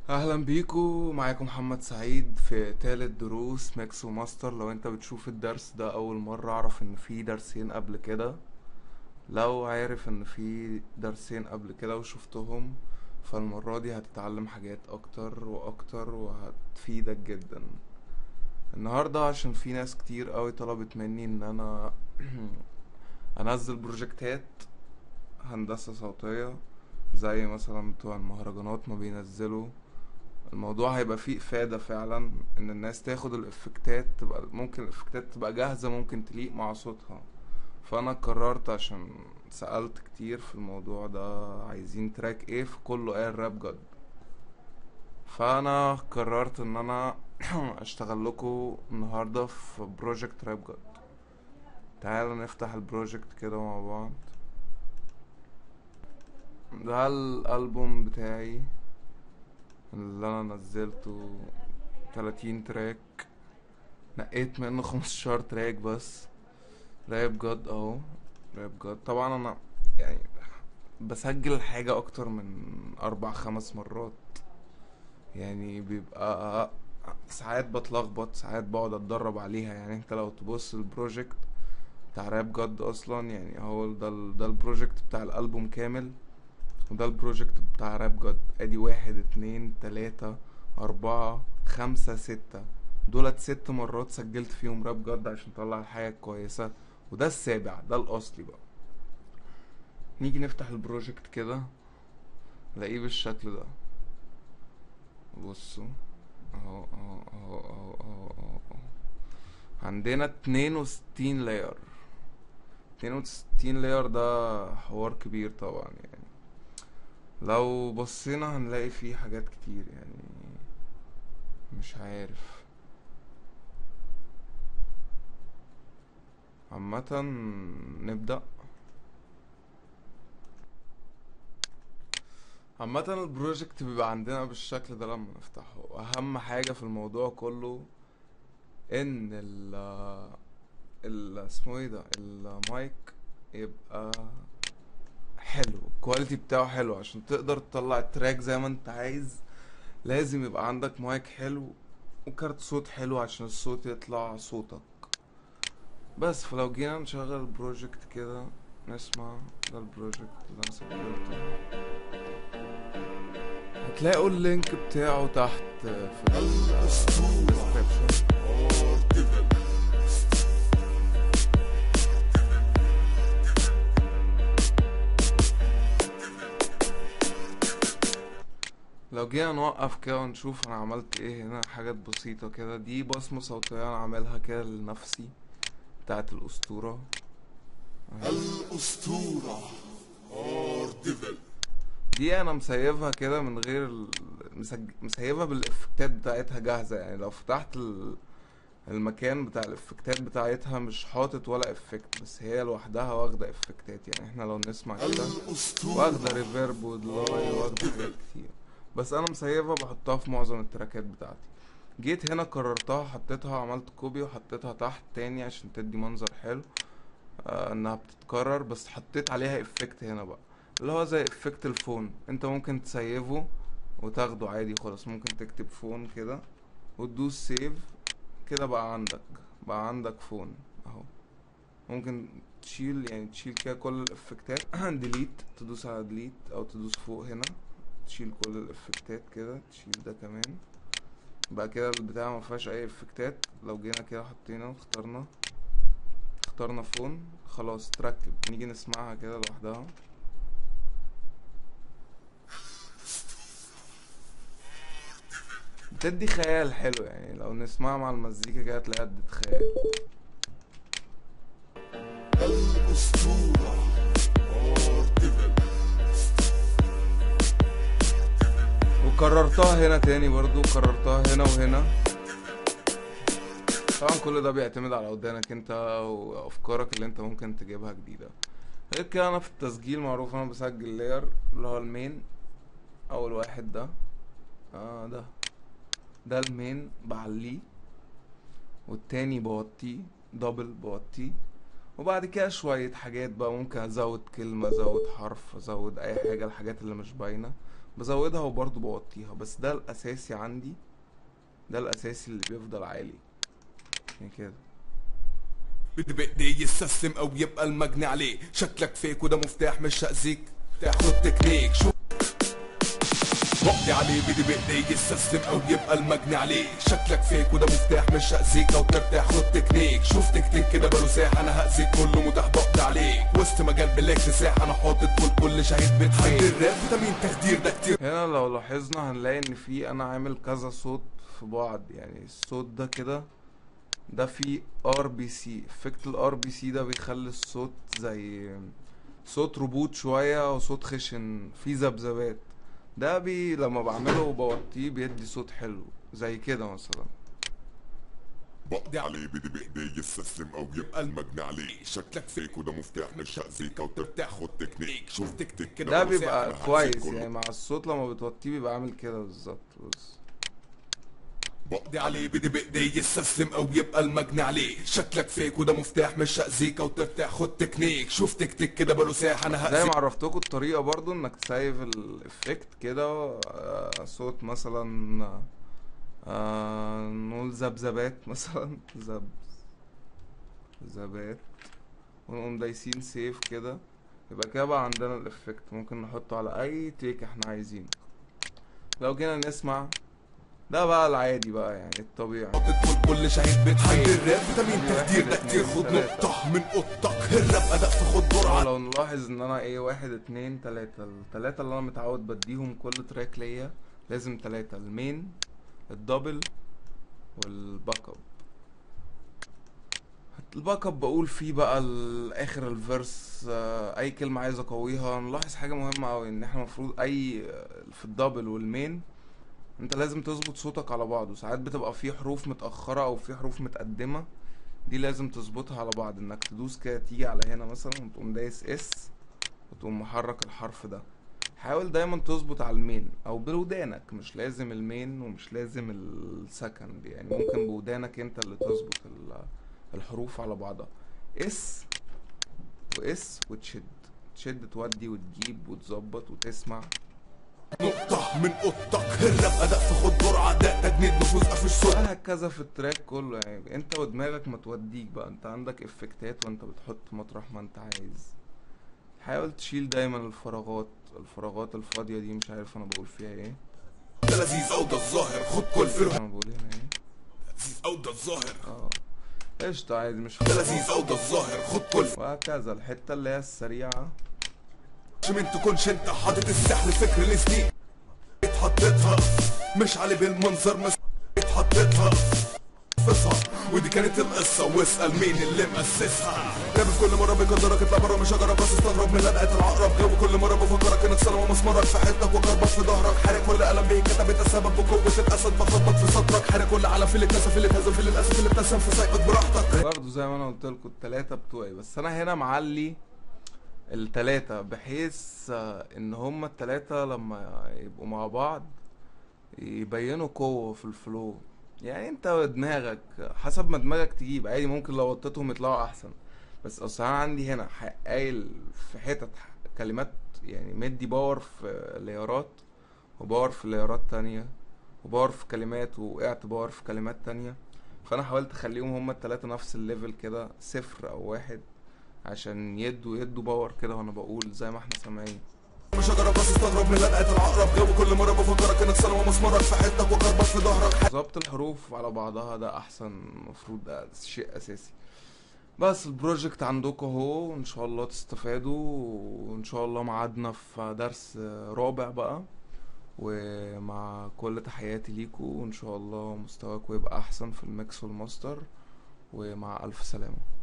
اهلا بيكو معاكم محمد سعيد في تالت دروس ميكس وماستر لو انت بتشوف الدرس ده اول مرة اعرف ان في درسين قبل كده لو عارف ان في درسين قبل كده وشفتهم فالمرة دي هتتعلم حاجات اكتر واكتر وهتفيدك جدا النهاردة عشان في ناس كتير قوي طلبت مني ان انا انزل بروجكتات هندسة صوتية زي مثلا بتوع المهرجانات ما بينزلوا الموضوع هيبقى فيه افادة فعلا ان الناس تاخد الافكتات تبقى ممكن الافكتات تبقى جاهزة ممكن تليق مع صوتها فانا قررت عشان سألت كتير في الموضوع ده عايزين تراك ايه فكله قال راب جد فانا قررت ان انا اشتغل لكم النهاردة في بروجكت راب جد تعالوا نفتح البروجكت كده مع بعض ده الالبوم بتاعي اللي انا نزلته 30 تراك نقيت منه 15 تراك بس راب جد اهو راب جد طبعا انا يعني بسجل الحاجة اكتر من اربع خمس مرات يعني بيبقى ساعات بتلخبط ساعات بقعد اتدرب عليها يعني انت لو تبص البروجكت بتاع راب جد اصلا يعني هو ده ال- ده البروجكت بتاع الالبوم كامل وده البروجكت بتاع راب جد ادي واحد اتنين تلاتة اربعة خمسة ستة دولت ست مرات سجلت فيهم راب جد عشان اطلع الحاجة كويسة وده السابع ده الاصلي بقى نيجي نفتح البروجكت كده نلاقيه بالشكل ده بصوا اهو اهو اهو اهو اهو اهو اهو. عندنا اتنين وستين لاير اتنين وستين لاير ده حوار كبير طبعا يعني لو بصينا هنلاقي فيه حاجات كتير يعني مش عارف عامة نبدأ عامة البروجكت بيبقى عندنا بالشكل ده لما نفتحه أهم حاجة في الموضوع كله إن ال ال اسمه ايه ده المايك يبقى حلو الكواليتي بتاعه حلو عشان تقدر تطلع التراك زي ما انت عايز لازم يبقى عندك مايك حلو وكارت صوت حلو عشان الصوت يطلع صوتك بس فلو جينا نشغل البروجكت كده نسمع ده البروجكت اللي انا سجلته هتلاقوا اللينك بتاعه تحت في الديسكريبشن لو جينا نوقف كده ونشوف انا عملت ايه هنا حاجات بسيطة كده دي بصمة صوتية انا عاملها كده لنفسي بتاعت الاسطورة أهي. الأسطورة أردفل دي انا مسيبها كده من غير ال... مسج... مسيبها بالافكتات بتاعتها جاهزة يعني لو فتحت ال... المكان بتاع الافكتات بتاعتها مش حاطط ولا افكت بس هي لوحدها واخدة افكتات يعني احنا لو نسمع كده الأسطورة واخدة ريفيرب ودلاي واخدة حاجات كتير بس انا مسيبها بحطها في معظم التراكات بتاعتي جيت هنا كررتها حطيتها عملت كوبي وحطيتها تحت تاني عشان تدي منظر حلو آه انها بتتكرر بس حطيت عليها افكت هنا بقى اللي هو زي افكت الفون انت ممكن تسيفه وتاخده عادي خالص ممكن تكتب فون كده وتدوس سيف كده بقى عندك بقى عندك فون اهو ممكن تشيل يعني تشيل كده كل الافكتات ديليت تدوس على ديليت او تدوس فوق هنا تشيل كل الافكتات كده تشيل ده كمان بقى كده البتاع ما فيهاش اي افكتات لو جينا كده حطينا واخترنا اخترنا فون خلاص تركب نيجي نسمعها كده لوحدها بتدي خيال حلو يعني لو نسمعها مع المزيكا كده تلاقيها ادت خيال الأسطورة أردفل وكررتها هنا تاني برضو كررتها هنا وهنا طبعا كل ده بيعتمد على ودانك انت وافكارك اللي انت ممكن تجيبها جديدة غير كده انا في التسجيل معروف انا بسجل لاير اللي هو المين اول واحد ده اه ده ده المين بعليه والتاني بوطيه دبل بوطيه وبعد كده شوية حاجات بقى ممكن ازود كلمة ازود حرف ازود اي حاجة الحاجات اللي مش باينة بزودها وبرضه بوطيها بس ده الاساسي عندي ده الاساسي اللي بيفضل عالي يعني كده بدي بايدي يستسلم او يبقى المجني عليه شكلك فيك وده مفتاح مش هأذيك تاخد تكنيك شو وقتي عليه بدي بايدي يستسلم او يبقى المجني عليه شكلك فيك وده مفتاح مش هأذيك او ترتاح خد تكنيك شوف تكتيك كده بلو ساحة انا هأذيك كله متاح بقضي عليك وسط مجال بلاك ساحة انا حاطط كل كل شهيد بتحيد الراب فيتامين تخدير ده كتير هنا لو لاحظنا هنلاقي ان في انا عامل كذا صوت في بعض يعني الصوت ده كده ده فيه ار بي سي افكت الار بي سي ده بيخلي الصوت زي صوت روبوت شوية وصوت خشن فيه ذبذبات ده بي لما بعمله وبوطيه بيدي صوت حلو زي كده مثلا بقضي عليه بدي بايدي يستسلم او يبقى المجني عليه شكلك فيك وده مفتاح مش هأذيك او ترتاح خد تكنيك شوف تكتيك كده ده بلو ساحة بيبقى أنا هأذيك كويس كله. يعني مع الصوت لما بتوطيه بيبقى عامل كده بالظبط بص بقضي عليه بدي بايدي يستسلم او يبقى المجني عليه شكلك فيك وده مفتاح مش هأذيك او ترتاح خد تكنيك شوف تكتيك كده بلو ساحة انا زي هأذيك ما عرفتكم الطريقة برضو انك تسيف الافكت كده آه، صوت مثلا آه، نقول ذبذبات مثلا ذب ذبات ونقوم دايسين سيف كده يبقى كده بقى عندنا الافكت ممكن نحطه على اي تيك احنا عايزينه لو جينا نسمع ده بقى العادي بقى يعني الطبيعي تدخل كل شهيد بتحيد الراب فيتامين تخدير ده كتير خد نقطة من اوضتك الراب اداء فخد جرعة لو نلاحظ ان انا ايه واحد اتنين تلاتة التلاتة اللي انا متعود بديهم كل تراك ليا لازم تلاتة المين الدبل والباك اب الباك اب بقول فيه بقى ال- اخر الفيرس آه، اي كلمة عايز اقويها نلاحظ حاجة مهمة اوي ان احنا المفروض اي في الدبل والمين انت لازم تظبط صوتك على بعضه ساعات بتبقى في حروف متأخرة او في حروف متقدمة دي لازم تظبطها على بعض انك تدوس كده تيجي على هنا مثلا وتقوم دايس اس وتقوم محرك الحرف ده حاول دايما تظبط على المين او بودانك مش لازم المين ومش لازم السكند يعني ممكن بودانك انت اللي تظبط ال- الحروف على بعضها اس واس وتشد تشد تودي وتجيب وتظبط وتسمع نقطة من اوضتك الراب اداء فخد جرعة ده تجنيد نفوذ قفش صوت وهكذا في التراك كله يعني انت ودماغك ما توديك بقى انت عندك افكتات وانت بتحط مطرح ما انت عايز حاول تشيل دايما الفراغات الفراغات الفاضية دي مش عارف انا بقول فيها ايه ده لذيذ او ده الظاهر خد كل فيلم انا بقول هنا ايه لذيذ او ده الظاهر اه قشطة عادي مش ده فارقة. لذيذ او ده الظاهر خد كل وهكذا الحتة اللي هي السريعة من تكونش انت حاطط السحر فكر لسنين اتحطيتها مش علي بالمنظر بس اتحطيتها فصها ودي كانت القصة واسأل مين اللي مؤسسها لابس كل مرة بيقدرك اطلع برا مش هجرب بس استغرب من لدقة العقرب جو كل مرة بفكرك انك سلوى مسمرك في حتك وكربط في ظهرك حرق كل قلم بيه كتبت السبب بقوة الاسد بخبط في سطرك حرق كل علم في اللي اتكسف اللي اتهزم في اللي اتأسف اللي ابتسم في سايقك براحتك برضه زي ما انا قلت لكم التلاتة بتوعي بس انا هنا معلي التلاتة بحيث آه، ان هما التلاتة لما يبقوا مع بعض يبينوا قوة في الفلو يعني انت ودماغك حسب ما دماغك تجيب عادي ممكن لو وطيتهم يطلعوا احسن بس اصل انا عندي هنا ح- قايل في حتت ح- كلمات يعني مدي باور في ليارات وباور في ليارات تانية وباور في كلمات وقعت باور في كلمات تانية فانا حاولت اخليهم هما التلاتة نفس الليفل كده صفر او واحد عشان يدوا يدوا باور كده وانا بقول زي ما احنا سامعين مش هجرب بس استغرب من لدقة العقرب جو كل مرة بفكرك انك سلوى مسمرك في حتك وكربط في ظهرك ظبط الحروف على بعضها ده احسن المفروض ده شيء اساسي بس البروجكت عندكم اهو ان شاء الله تستفادوا وان شاء الله ميعادنا في درس رابع بقى ومع كل تحياتي ليكم وان شاء الله مستواكم يبقى احسن في الميكس والماستر ومع الف سلامه